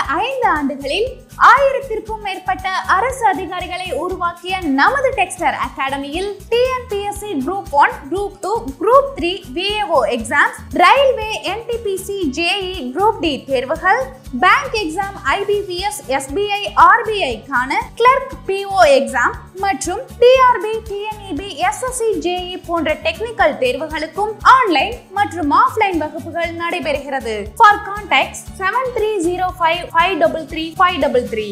ஐந்து ஆண்டுகளில் ஆயிரத்திற்கும் மேற்பட்ட அரசு அதிகாரிகளை உருவாக்கிய நமது டெக்ஸ்டர் அகாடமியில் TNPSC group one group two group three VAO exams railway NTPC JE group D தேர்வுகள் பேங்க் எக்ஸாம் ஐபிபிஎஸ் எஸ்பிஐ ஆர்பிஐக்கான கிளர்க் பிஓ எக்ஸாம் மற்றும் டிஆர்பி டிஎன்இபி எஸ்எஸ்சி ஜேஇ போன்ற டெக்னிக்கல் தேர்வுகளுக்கும் ஆன்லைன் மற்றும் ஆஃப்லைன் வகுப்புகள் நடைபெறுகிறது for contact seven three zero five five double three five double three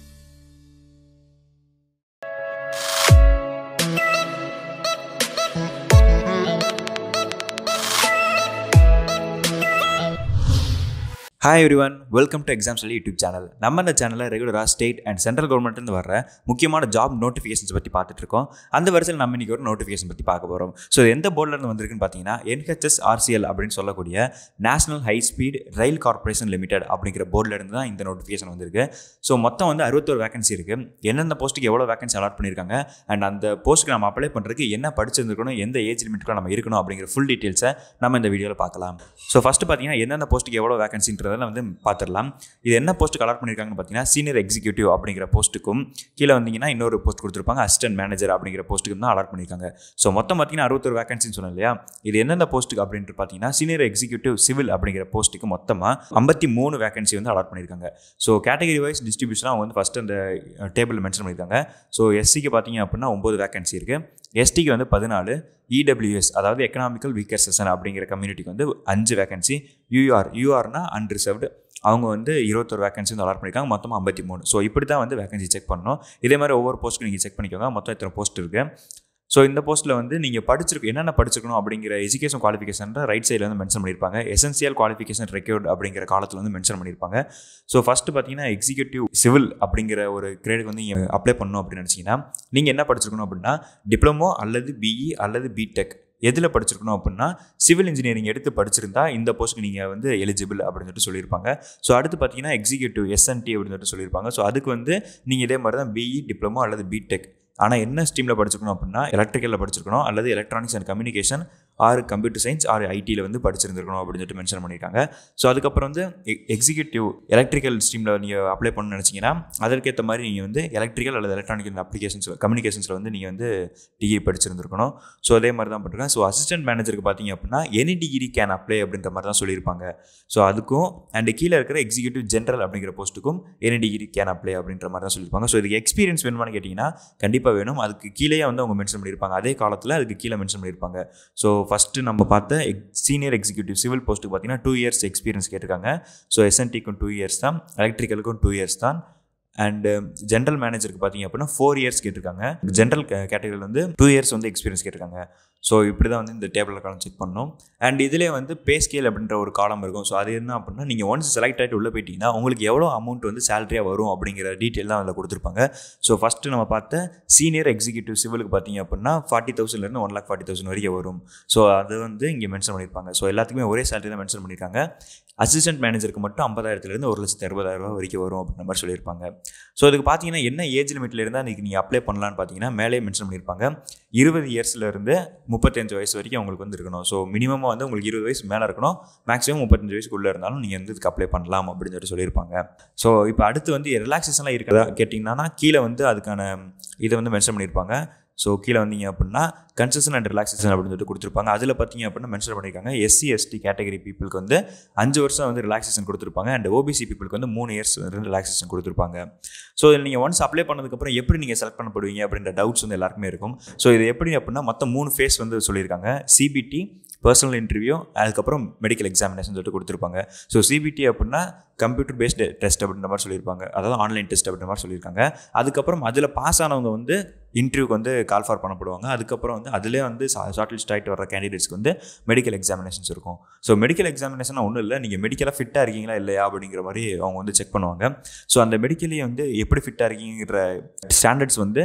hi everyone welcome to exam சொல்லி YouTube channel நம்ம இந்த சேனலில் ரெகுலராக ஸ்டேட் அண்ட் சென்ட்ரல் கவர்மெண்ட்லேருந்து வர முக்கியமான ஜாப் நோட்டிஃபிகேஷன்ஸ் பற்றி பார்த்துட்டு இருக்கோம் அந்த வரிசையில் நம்ம இன்றைக்கி ஒரு நோட்டிஃபிகேஷன் பற்றி பார்க்க போகிறோம் ஸோ இது எந்த போர்ட்லேருந்து வந்திருக்குன்னு பார்த்தீங்கன்னா என்ஹெச்எஸ் ஆர்சிஎல் அப்படின்னு சொல்லக்கூடிய national high speed rail corporation limited அப்படிங்கிற போர்ட்லேருந்து தான் இந்த நோட்டிஃபிகேஷன் வந்திருக்கு ஸோ மொத்தம் வந்து அறுபத்தோரு வேகன்சி இருக்குது எந்தெந்த போஸ்ட்டுக்கு எவ்வளோ வேகன்சி அலாட் பண்ணியிருக்காங்க அண்ட் அந்த போஸ்ட்டுக்கு நம்ம அப்ளை பண்ணுறதுக்கு என்ன படிச்சிருந்துருக்கணும் எந்த ஏஜ் லிமிட்டுக்குள்ள நம்ம இருக்கணும் அப்படிங்கிற ஃபுல் டீட்டெயில்ஸை நம்ம இந்த வீடியோவில் பார்க்கலாம் ஸோ ஃபஸ்ட்டு பார்த்தீங்கன்னா எந்தெந்த போஸ்ட்டுக்கு எவ்வளோ வேகன்சின்றதை வந்து பார்த்துடலாம் இது என்ன போஸ்ட்டுக்கு அலாட் பண்ணியிருக்காங்கன்னு பார்த்தீங்கன்னா சீனியர் எக்ஸிக்யூட்டிவ் அப்படிங்கிற போஸ்ட்டுக்கும் கீழே வந்தீங்கன்னா இன்னொரு போஸ்ட் கொடுத்துருப்பாங்க அசிஸ்டன்ட் மேனேஜர் அப்படிங்கிற போஸ்ட்டுக்கு தான் அலாட் பண்ணியிருக்காங்க ஸோ மொத்தம் பார்த்தீங்கன்னா அறுபத்தொரு வேகன்சின்னு சொன்னேன் இல்லையா இது எந்தெந்த போஸ்ட்டுக்கு அப்படின்ட்டு பார்த்தீங்கன்னா சீனியர் எக்ஸிக்யூட்டிவ் சிவில் அப்படிங்கிற போஸ்ட்டுக்கு மொத்தமாக ஐம்பத்தி மூணு வேகன்சி வந்து அலாட் பண்ணியிருக்காங்க ஸோ கேட்டகரி வைஸ் டிஸ்ட்ரிபியூஷனாக அவங்க வந்து ஃபஸ்ட்டு அந்த டேபிள் மென்ஷன் பண்ணியிருக்காங்க ஸோ எஸ்சிக்கு பார்த்தீங்க அப்படின்னா ஒம்பது வேகன்சி இருக்குது எஸ்டிக்கு வந்து பதினாலு இடபிள்யூஎஸ் அதாவது எக்கனாமிக்கல் வீக்கர் செஷன் அப்படிங்கிற கம்யூனிட்டிக்கு வந்து அஞ்சு வேகன்சி யூஆர் யூஆர்னா அன்ரிசர்வ்டு அவங்க வந்து இருபத்தொரு வேகன்சி வந்து அலாட் பண்ணியிருக்காங்க மொத்தமாக ஐம்பத்தி மூணு ஸோ இப்படி தான் வந்து வேகன்சி செக் பண்ணணும் இதே மாதிரி ஒவ்வொரு போஸ்ட்டுக்கும் நீங்கள் செக் பண்ணிக்கோங்க மொத்தம் இத்தனை போஸ்ட் இருக்குது ஸோ இந்த போஸ்ட்டில் வந்து நீங்கள் படிச்சிருக்கு என்னென்ன படிச்சிருக்கணும் அப்படிங்கிற எஜுகேஷன் குவாலிஃபிகேஷன் ரைட் சைடில் வந்து மென்ஷன் பண்ணியிருப்பாங்க எசென்சியல் குவாலிஃபிகேஷன் ரெக்யூர்ட் அப்படிங்கிற காலத்தில் வந்து மென்ஷன் பண்ணியிருப்பாங்க ஸோ ஃபஸ்ட்டு பார்த்தீங்கன்னா எக்ஸிக்யூட்டிவ் சிவில் அப்படிங்கிற ஒரு கிரேடுக்கு வந்து நீங்கள் அப்ளை பண்ணணும் அப்படின்னு நினச்சிங்கன்னா நீங்கள் என்ன படிச்சிருக்கணும் அப்படின்னா டிப்ளமோ அல்லது பிஇ அல்லது பிடெக் எதில் படிச்சிருக்கணும் அப்படின்னா சிவில் இன்ஜினியரிங் எடுத்து படிச்சிருந்தா இந்த போஸ்ட்டுக்கு நீங்கள் வந்து எலிஜிபிள் அப்படின்னு சொல்லிட்டு சொல்லியிருப்பாங்க ஸோ அடுத்து பார்த்தீங்கன்னா எக்ஸிக்யூட்டிவ் எஸ்என்டி அப்படின்னு சொல்லிட்டு சொல்லியிருப்பாங்க ஸோ அதுக்கு வந்து நீங்கள் இதே மாதிரி தான் பிஇ டிப்ளமோ அல்லது பிடெக் ஆனால் என்ன ஸ்ட்ரீமில் படிச்சிருக்கணும் அப்படின்னா எலக்ட்ரிக்கலில் படிச்சிருக்கணும் அல்லது எலக்ட்ரானிக்ஸ் அண்ட் கம்யூனிகேஷன் ஆறு கம்ப்யூட்டர் சயின்ஸ் ஆறு ஐடியில் வந்து படிச்சிருந்துருக்கணும் அப்படின்னு சொல்லிட்டு மென்ஷன் பண்ணியிருக்காங்க ஸோ அதுக்கப்புறம் வந்து எக்ஸிக்யூட்டிவ் எலக்ட்ரிக்கல் ஸ்ட்ரீமில் நீங்கள் அப்ளை பண்ணணும்னு நினச்சிங்கன்னா அதற்கேற்ற மாதிரி நீங்கள் வந்து எலக்ட்ரிக்கல் அல்லது எலக்ட்ரானிக் அப்ளிகேஷன்ஸ் கம்யூனிகேஷன்ஸில் வந்து நீங்கள் வந்து டிகிரி படிச்சிருந்துருக்கணும் ஸோ அதே மாதிரி தான் பண்ணிருக்கேன் ஸோ அசிஸ்டன்ட் மேனேஜருக்கு பார்த்தீங்க அப்படின்னா எனி டிகிரி கேன் அப்ளை அப்படின்ற மாதிரி தான் சொல்லியிருப்பாங்க ஸோ அதுக்கும் அண்ட் கீழே இருக்கிற எக்ஸிக்யூட்டிவ் ஜென்ரல் அப்படிங்கிற போஸ்ட்டுக்கும் எனி டிகிரி கேன் அப்ளை அப்படின்ற மாதிரி தான் சொல்லியிருப்பாங்க ஸோ இதுக்கு எக்ஸ்பீரியன்ஸ் வேணுமான்னு கேட்டிங்கன்னா கண்டிப்பாக வேணும் அதுக்கு கீழே வந்து அவங்க மென்ஷன் பண்ணியிருப்பாங்க அதே காலத்தில் அதுக்கு கீழே மென்ஷன் பண்ணியிருப்பாங்க ஸோ ஃபஸ்ட்டு நம்ம பார்த்த எக் சீனியர் எக்ஸிக்யூட்டிவ் சிவில் போஸ்ட்டுக்கு பார்த்தீங்கன்னா டூ இயர்ஸ் எக்ஸ்பீரியன்ஸ் கேட்டிருக்காங்க ஸோ எஸ்என்டிக்கும் டூ இயர்ஸ் தான் எலக்ட்ரிக்கலுக்கும் டூ இயர்ஸ் தான் அண்டு ஜென்ரல் மேனேஜருக்கு பார்த்தீங்க அப்படின்னா ஃபோர் இயர்ஸ் கேட்டிருக்காங்க ஜென்ரல் கேட்டகரியில் வந்து டூ இயர்ஸ் வந்து எக்ஸ்பீரியன்ஸ் கேட்டிருக்காங்க ஸோ இப்படி தான் வந்து இந்த டேபிள் காலம் செக் பண்ணணும் அண்ட் இதிலே வந்து பே ஸ்கேல் அப்படின்ற ஒரு காலம் இருக்கும் ஸோ அது என்ன அப்படின்னா நீங்கள் ஒன்ஸ் செலக்ட் ஆகிட்டு உள்ளே போயிட்டீங்கன்னா உங்களுக்கு எவ்வளோ அமௌண்ட் வந்து சேலரியாக வரும் அப்படிங்கிற டீட்டெயில் தான் அதில் கொடுத்துருப்பாங்க ஸோ ஃபஸ்ட்டு நம்ம பார்த்த சீனியர் எக்ஸிக்யூட்டிவ் சிவிலுக்கு பார்த்தீங்க அப்படின்னா ஃபார்ட்டி தௌசண்ட்லேருந்து ஒன் லேக் ஃபார்ட்டி தௌசண்ட் வரைக்கும் வரும் ஸோ அது வந்து இங்கே மென்ஷன் பண்ணியிருப்பாங்க ஸோ எல்லாத்துக்குமே ஒரே சேலரி தான் மென்ஷன் பண்ணியிருக்காங்க அசிஸ்டன்ட் மேனேஜருக்கு மட்டும் ஐம்பதாயிரத்துலேருந்து ஒரு லட்சத்து அறுபதாயிரம் ரூபா வரைக்கும் வரும் அப்படின்ற மாதிரி சொல்லியிருப்பாங்க ஸோ அதுக்கு பார்த்தீங்கன்னா என்ன ஏஜ் லிமிட்டில் இருந்தால் இன்றைக்கி நீங்கள் அப்ளை பண்ணலான்னு பார்த்தீங்கன்னா மேலே மென்ஷன் பண்ணியிருப்பாங்க இருபது இயர்ஸ்லேருந்து முப்பத்தஞ்சு வயசு வரைக்கும் உங்களுக்கு வந்து இருக்கணும் ஸோ மினிமமாக வந்து உங்களுக்கு இருபது வயசு மேலே இருக்கணும் மேக்ஸிமம் முப்பத்தஞ்சு வயசுக்குள்ளே இருந்தாலும் நீங்கள் வந்து இதுக்கு அப்ளை பண்ணலாம் அப்படின்னு சொல்லிட்டு சொல்லியிருப்பாங்க ஸோ இப்போ அடுத்து வந்து ரிலாக்ஸேஷன்லாம் இருக்கிறதா கேட்டிங்கன்னா கீழே வந்து அதுக்கான இதை வந்து மென்ஷன் பண்ணியிருப்பாங்க ஸோ கீழே வந்தீங்க அப்படின்னா கன்செஷன் அண்ட் ரிலாக்ஸேஷன் அப்படின்னு சொல்லிட்டு கொடுத்துருப்பாங்க அதில் பார்த்தீங்க அப்படின்னா மென்ஷன் பண்ணியிருக்காங்க எஸ்சி எஸ்டி கேட்டகரி பீப்புளுக்கு வந்து அஞ்சு வருஷம் வந்து ரிலாக்ஸேஷன் கொடுத்துருப்பாங்க அண்ட் ஓபிசி பீப்புளுக்கு வந்து மூணு இயர்ஸ் வந்து ரிலாக்ஸேஷன் கொடுத்துருப்பாங்க ஸோ இதில் நீங்கள் ஒன்ஸ் அப்ளை பண்ணதுக்கப்புறம் எப்படி நீங்கள் செலக்ட் பண்ணப்படுவீங்க அப்படின்ற டவுட்ஸ் வந்து எல்லாருக்குமே இருக்கும் ஸோ இது எப்படி அப்படின்னா மொத்தம் மூணு ஃபேஸ் வந்து சொல்லியிருக்காங்க சிபிடி பர்சனல் இன்டர்வியூ அதுக்கப்புறம் மெடிக்கல் எக்ஸாமினேஷன் சொல்லிட்டு கொடுத்துருப்பாங்க ஸோ சிபிடி அப்படின்னா கம்ப்யூட்டர் பேஸ்டு டெஸ்ட் அப்படின்ற மாதிரி சொல்லியிருப்பாங்க அதாவது ஆன்லைன் டெஸ்ட் அப்படின்ற மாதிரி சொல்லியிருக்காங்க அதுக்கப்புறம் அதில் பாஸ் ஆனவங்க வந்து இன்டர்வியூக்கு வந்து கால் ஃபார் பண்ணப்படுவாங்க அதுக்கப்புறம் வந்து அதிலே வந்து ஷார்ட் லிஸ்ட் ஆகிட்டு வர கேண்டிடேட்ஸ்க்கு வந்து மெடிக்கல் எக்ஸாமினேஷன்ஸ் இருக்கும் ஸோ மெடிக்கல் எக்ஸாமினேஷன் ஒன்றும் இல்லை நீங்கள் மெடிக்கலாக ஃபிட்டாக இருக்கீங்களா இல்லையா அப்படிங்கிற மாதிரி அவங்க வந்து செக் பண்ணுவாங்க ஸோ அந்த மெடிக்கலே வந்து எப்படி ஃபிட்டாக இருக்கீங்கிற ஸ்டாண்டர்ட்ஸ் வந்து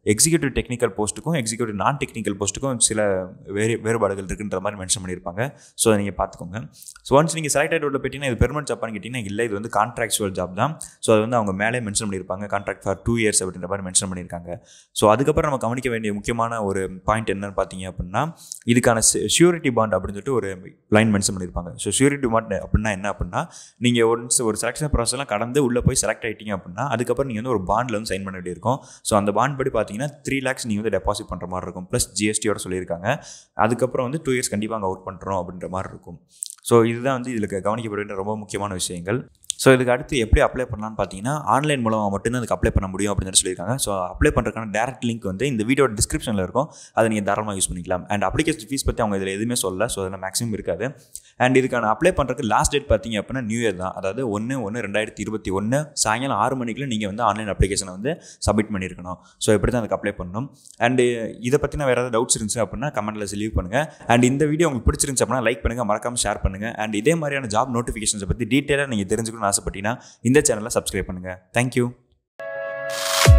எக்ஸிக்யூட்டிவ் டெக்னிக்கல் போஸ்ட்டுக்கும் எக்ஸிக்யூட்டிவ் நான் டெக்னிக்கல் போஸ்ட்டுக்கும் சில வேறு வேறுபாடுகள் இருக்குன்ற மாதிரி மென்ஷன் பண்ணியிருப்பாங்க ஸோ அதை நீங்கள் பார்த்துக்கோங்க ஸோ ஒன்ஸ் நீங்கள் செலக்டட் உள்ள போயிட்டீங்கன்னா இது பெர்மனன்ட் ஜாப்பான்னு கேட்டிங்கன்னா இல்லை இது வந்து கான்ட்ராக்சுவல் ஜாப் தான் ஸோ அது வந்து அவங்க மேலே மென்ஷன் பண்ணியிருப்பாங்க கான்ட்ராக்ட் ஃபார் டூ இயர்ஸ் அப்படின்ற மாதிரி மென்ஷன் பண்ணியிருக்காங்க ஸோ அதுக்கப்புறம் நம்ம கவனிக்க வேண்டிய முக்கியமான ஒரு பாயிண்ட் என்னன்னு பார்த்தீங்க அப்படின்னா இதுக்கான ஷியூரிட்டி பாண்ட் அப்படின்னு சொல்லிட்டு ஒரு லைன் மென்ஷன் பண்ணியிருப்பாங்க ஸோ ஷியூரிட்டி பாண்ட் அப்படின்னா என்ன அப்படின்னா நீங்கள் ஒன்ஸ் ஒரு செலெக்ஷன் ப்ராசஸ்லாம் கடந்து உள்ளே போய் செலக்ட் ஆகிட்டீங்க அப்படின்னா அதுக்கப்புறம் நீங்கள் வந்து ஒரு பாண்டில் வந்து சைன் பண்ண வேண்டியிருக்கும் ஸோ அந்த பாண்ட் படி பார்த்தீங்கன்னா த்ரீ லேக்ஸ் நீங்கள் வந்து டெபாசிட் பண்ணுற மாதிரி இருக்கும் ப்ளஸ் ஜிஎஸ்டியோட சொல்லியிருக்காங்க அதுக்கப்புறம் வந்து டூ இயர்ஸ் கண்டிப்பாக அங்கே ஒர்க் பண்ணுறோம் அப்படின்ற மாதிரி இருக்கும் ஸோ இதுதான் வந்து இதில் கவனிக்கப்பட வேண்டிய ரொம்ப முக்கியமான விஷயங்கள் ஸோ இதுக்கு அடுத்து எப்படி அப்ளை பண்ணலாம்னு பார்த்தீங்கன்னா ஆன்லைன் மூலமாக மட்டும்தான் அதுக்கு அப்ளை பண்ண முடியும் அப்படின்னு சொல்லியிருக்காங்க ஸோ அப்ளை பண்ணுறதுக்கான டேரக்ட் லிங்க் வந்து இந்த வீடியோட டிஸ்கிரிப்ஷனில் இருக்கும் அதை நீங்கள் தாராளமாக யூஸ் பண்ணிக்கலாம் அண்ட் அப்ளிகேஷன் ஃபீஸ் பற்றி அவங்க இதில் எதுவுமே சொல்லல ஸோ அதில் மேக்ஸிமம் இருக்காது அண்ட் இதுக்கான அப்ளை பண்ணுறதுக்கு லாஸ்ட் டேட் பார்த்தீங்க அப்படின்னா நியூ இயர் தான் அதாவது ஒன்று ஒன்று ரெண்டாயிரத்தி இருபத்தி ஒன்று சாயங்காலம் ஆறு மணிக்குள்ள நீங்கள் வந்து ஆன்லைன் அப்ளிகேஷனை வந்து சப்மிட் பண்ணியிருக்கணும் ஸோ இப்படி தான் அதுக்கு அப்ளை பண்ணணும் அண்ட் இதை பற்றின வேறு ஏதாவது டவுட்ஸ் இருந்துச்சு அப்படின்னா கமெண்ட்டில் லீவ் பண்ணுங்கள் அண்ட் இந்த வீடியோ உங்களுக்கு பிடிச்சிருந்துச்சு அப்படின்னா லைக் பண்ணுங்கள் மறக்காமல் ஷேர் பண்ணுங்கள் அண்ட் இதே மாதிரியான ஜாப் நோட்டிஃபிகேஷன்ஸை பற்றி டீட்டெயிலாக நீங்கள் தெரிஞ்சுக்கணும்னு ஆசைப்பட்டீங்கன்னா இந்த சேனலை சப்ஸ்கிரைப் பண்ணுங்கள் தேங்க்யூ